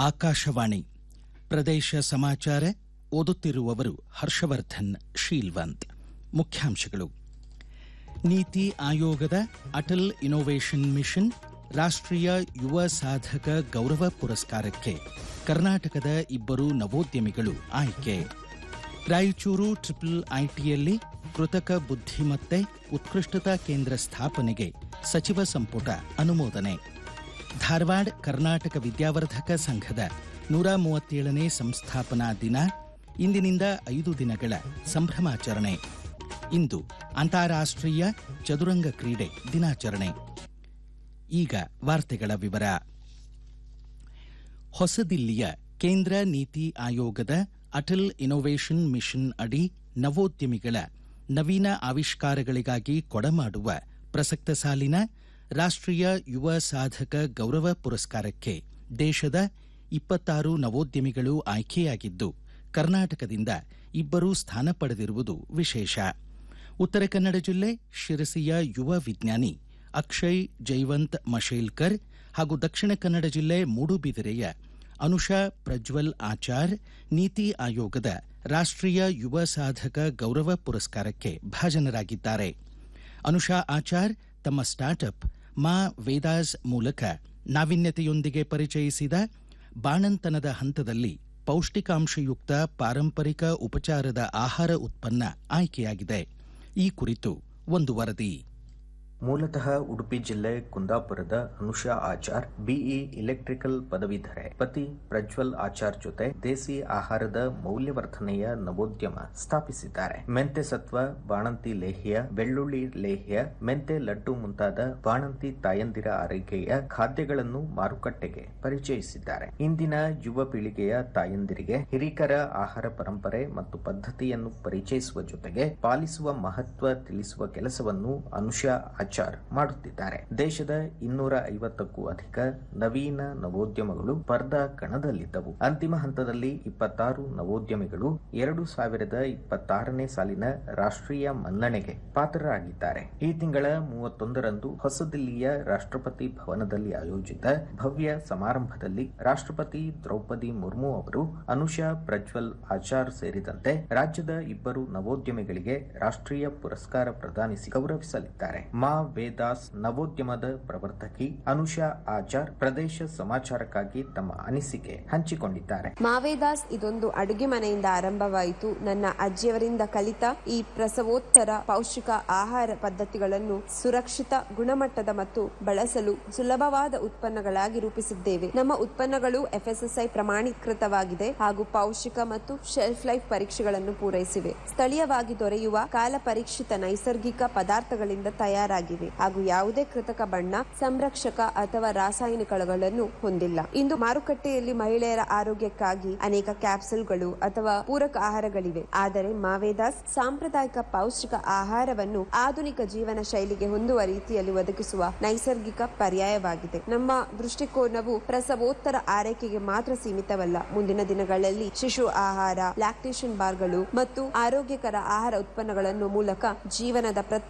ಆಕಾಶವಾಣಿ ಪ್ರದೇಶ ಸಮಾಚಾರ ಓದುತ್ತಿರುವವರು ಹರ್ಷವರ್ಧನ್ ಶೀಲ್ವಂತ್ ಮುಖ್ಯಾಂಶಗಳು ನೀತಿ ಆಯೋಗದ ಅಟಲ್ ಇನ್ನೋವೇಷನ್ ಮಿಷನ್ ರಾಷ್ಟ್ರೀಯ ಯುವ ಸಾಧಕ ಗೌರವ ಪುರಸ್ಕಾರಕ್ಕೆ ಕರ್ನಾಟಕದ ಇಬ್ಬರು ನವೋದ್ಯಮಿಗಳು ಆಯ್ಕೆ ರಾಯಚೂರು ಟ್ರಿಪಲ್ ಐಟಿಯಲ್ಲಿ ಕೃತಕ ಬುದ್ಧಿಮತ್ತೆ ಉತ್ಕೃಷ್ಟತಾ ಕೇಂದ್ರ ಸ್ಥಾಪನೆಗೆ ಸಚಿವ ಸಂಪುಟ ಅನುಮೋದನೆ ಧಾರವಾಡ ಕರ್ನಾಟಕ ವಿದ್ಯಾವರ್ಧಕ ಸಂಘದ ನೂರ ಮೂವತ್ತೇಳನೇ ಸಂಸ್ಥಾಪನಾ ದಿನ ಇಂದಿನಿಂದ ಐದು ದಿನಗಳ ಸಂಭ್ರಮಾಚರಣೆ ಇಂದು ಅಂತಾರಾಷ್ಟ್ರೀಯ ಚದುರಂಗ ಕ್ರೀಡೆ ದಿನಾಚರಣೆ ಈಗ ವಾರ್ತೆಗಳ ವಿವರ ಹೊಸದಿಲ್ಲಿಯ ಕೇಂದ್ರ ನೀತಿ ಆಯೋಗದ ಅಟಲ್ ಇನ್ನೋವೇಷನ್ ಮಿಷನ್ ಅಡಿ ನವೋದ್ಯಮಿಗಳ ನವೀನ ಆವಿಷ್ಕಾರಗಳಿಗಾಗಿ ಕೊಡಮಾಡುವ ಪ್ರಸಕ್ತ ಸಾಲಿನ ರಾಷ್ಟ್ರೀಯ ಯುವ ಸಾಧಕ ಗೌರವ ಪುರಸ್ಕಾರಕ್ಕೆ ದೇಶದ ಇಪ್ಪತ್ತಾರು ನವೋದ್ಯಮಿಗಳು ಆಯ್ಕೆಯಾಗಿದ್ದು ಕರ್ನಾಟಕದಿಂದ ಇಬ್ಬರು ಸ್ಥಾನ ಪಡೆದಿರುವುದು ವಿಶೇಷ ಉತ್ತರ ಕನ್ನಡ ಜಿಲ್ಲೆ ಶಿರಸಿಯ ಯುವ ವಿಜ್ಞಾನಿ ಅಕ್ಷಯ್ ಜೈವಂತ್ ಮಶೇಲ್ಕರ್ ಹಾಗೂ ದಕ್ಷಿಣ ಕನ್ನಡ ಜಿಲ್ಲೆ ಮೂಡುಬಿದಿರೆಯ ಅನುಷಾ ಪ್ರಜ್ವಲ್ ಆಚಾರ್ ನೀತಿ ಆಯೋಗದ ರಾಷ್ಟ್ರೀಯ ಯುವ ಸಾಧಕ ಗೌರವ ಪುರಸ್ಕಾರಕ್ಕೆ ಭಾಜನರಾಗಿದ್ದಾರೆ ಅನುಷಾ ಆಚಾರ್ ತಮ್ಮ ಸ್ಟಾರ್ಟ್ಅಪ್ ಮಾ ವೇದಾಸ್ ಮೂಲಕ ನಾವಿನ್ಯತೆಯೊಂದಿಗೆ ಪರಿಚಯಿಸಿದ ಬಾಣಂತನದ ಹಂತದಲ್ಲಿ ಪೌಷ್ಟಿಕಾಂಶಯುಕ್ತ ಪಾರಂಪರಿಕ ಉಪಚಾರದ ಆಹಾರ ಉತ್ಪನ್ನ ಆಯ್ಕೆಯಾಗಿದೆ ಈ ಕುರಿತು ಒಂದು ವರದಿ ಮೂಲತಃ ಉಡುಪಿ ಜಿಲ್ಲೆ ಕುಂದಾಪುರದ ಅನುಷಾ ಆಚಾರ್ ಬಿಇ ಇಲೆಕ್ಟ್ರಿಕಲ್ ಪದವೀಧರೆ ಪತಿ ಪ್ರಜ್ವಲ್ ಆಚಾರ್ ಜೊತೆ ದೇಸಿ ಆಹಾರದ ಮೌಲ್ಯವರ್ಧನೆಯ ನವೋದ್ಯಮ ಸ್ಥಾಪಿಸಿದ್ದಾರೆ ಮೆಂತೆ ಸತ್ವ ಬಾಣಂತಿ ಲೇಹ್ಯ ಬೆಳ್ಳುಳ್ಳಿ ಲೇಹ್ಯ ಮೆಂತೆ ಲಡ್ಡು ಮುಂತಾದ ಬಾಣಂತಿ ತಾಯಂದಿರ ಆರೈಕೆಯ ಖಾದ್ಯಗಳನ್ನು ಮಾರುಕಟ್ಟೆಗೆ ಪರಿಚಯಿಸಿದ್ದಾರೆ ಇಂದಿನ ಯುವ ಪೀಳಿಗೆಯ ತಾಯಂದಿರಿಗೆ ಹಿರಿಕರ ಆಹಾರ ಪರಂಪರೆ ಮತ್ತು ಪದ್ಧತಿಯನ್ನು ಪರಿಚಯಿಸುವ ಜೊತೆಗೆ ಪಾಲಿಸುವ ಮಹತ್ವ ತಿಳಿಸುವ ಕೆಲಸವನ್ನು ಅನುಷಾ ಆಚಾರ್ ಮಾಡುತ್ತಿದ್ದಾರೆ ದೇಶದ ಇನ್ನೂರ ಐವತ್ತಕ್ಕೂ ಅಧಿಕ ನವೀನ ನವೋದ್ಯಮಗಳು ಸ್ಪರ್ಧಾ ಕಣದಲ್ಲಿದ್ದವು ಅಂತಿಮ ಹಂತದಲ್ಲಿ ಇಪ್ಪತ್ತಾರು ನವೋದ್ಯಮಿಗಳು ಎರಡು ಸಾವಿರದ ಇಪ್ಪತ್ತಾರನೇ ಸಾಲಿನ ರಾಷ್ಟ್ರೀಯ ಮನ್ನಣೆಗೆ ಪಾತ್ರರಾಗಿದ್ದಾರೆ ಈ ತಿಂಗಳ ಮೂವತ್ತೊಂದರಂದು ಹೊಸದಿಲ್ಲಿಯ ರಾಷ್ಟ್ರಪತಿ ಭವನದಲ್ಲಿ ಆಯೋಜಿತ ಭವ್ಯ ಸಮಾರಂಭದಲ್ಲಿ ರಾಷ್ಟ್ರಪತಿ ದ್ರೌಪದಿ ಮುರ್ಮು ಅವರು ಅನುಷಾ ಪ್ರಜ್ವಲ್ ಆಚಾರ್ ಸೇರಿದಂತೆ ರಾಜ್ಯದ ಇಬ್ಬರು ನವೋದ್ಯಮಿಗಳಿಗೆ ರಾಷ್ಟ್ರೀಯ ಪುರಸ್ಕಾರ ಪ್ರದಾನಿಸಿ ಗೌರವಿಸಲಿದ್ದಾರೆ ಮಾ ವೇದಾಸ್ ನವೋದ್ಯಮದ ಪ್ರವರ್ತಕಿ ಅನುಷಾ ಆಚಾರ್ ಪ್ರದೇಶ ಸಮಾಚಾರಕ್ಕಾಗಿ ತಮ್ಮ ಅನಿಸಿಕೆ ಹಂಚಿಕೊಂಡಿದ್ದಾರೆ ಮಾವೇದಾಸ್ ಇದೊಂದು ಅಡುಗೆ ಮನೆಯಿಂದ ಆರಂಭವಾಯಿತು ನನ್ನ ಅಜ್ಜಿಯವರಿಂದ ಕಲಿತ ಈ ಪ್ರಸವೋತ್ತರ ಪೌಷ್ಟಿಕ ಆಹಾರ ಪದ್ಧತಿಗಳನ್ನು ಸುರಕ್ಷಿತ ಗುಣಮಟ್ಟದ ಮತ್ತು ಬಳಸಲು ಸುಲಭವಾದ ಉತ್ಪನ್ನಗಳಾಗಿ ರೂಪಿಸಿದ್ದೇವೆ ನಮ್ಮ ಉತ್ಪನ್ನಗಳು ಎಫ್ಎಸ್ಎಸ್ಐ ಪ್ರಮಾಣೀಕೃತವಾಗಿದೆ ಹಾಗೂ ಪೌಷ್ಟಿಕ ಮತ್ತು ಶೆಲ್ಫ್ ಲೈಫ್ ಪರೀಕ್ಷೆಗಳನ್ನು ಪೂರೈಸಿವೆ ಸ್ಥಳೀಯವಾಗಿ ದೊರೆಯುವ ಕಾಲ ಪರೀಕ್ಷಿತ ನೈಸರ್ಗಿಕ ಪದಾರ್ಥಗಳಿಂದ ತಯಾರಾಗಿವೆ ಹಾಗೂ ಯಾವುದೇ ಕೃತಕ ಬಣ್ಣ ಸಂರಕ್ಷಕ ಅಥವಾ ರಾಸಾಯನಿಕಗಳನ್ನು ಹೊಂದಿಲ್ಲ ಇಂದು ಮಾರುಕಟ್ಟೆಯಲ್ಲಿ ಮಹಿಳೆಯರ ಆರೋಗ್ಯಕ್ಕಾಗಿ ಅನೇಕ ಕ್ಯಾಪ್ಸುಲ್ಗಳು ಅಥವಾ ಪೂರಕ ಆಹಾರಗಳಿವೆ ಆದರೆ ಮಾವೇದಾಸ್ ಸಾಂಪ್ರದಾಯಿಕ ಪೌಷ್ಟಿಕ ಆಹಾರವನ್ನು ಆಧುನಿಕ ಜೀವನ ಶೈಲಿಗೆ ಹೊಂದುವ ರೀತಿಯಲ್ಲಿ ಒದಗಿಸುವ ನೈಸರ್ಗಿಕ ಪರ್ಯಾಯವಾಗಿದೆ ನಮ್ಮ ದೃಷ್ಟಿಕೋನವು ಪ್ರಸವೋತ್ತರ ಆರೈಕೆಗೆ ಮಾತ್ರ ಸೀಮಿತವಲ್ಲ ಮುಂದಿನ ದಿನಗಳಲ್ಲಿ ಶಿಶು ಆಹಾರ ಲ್ಯಾಕ್ಟೇಷನ್ ಬಾರ್ಗಳು ಮತ್ತು ಆರೋಗ್ಯಕರ ಆಹಾರ ಉತ್ಪನ್ನಗಳನ್ನು ಮೂಲಕ ಜೀವನದ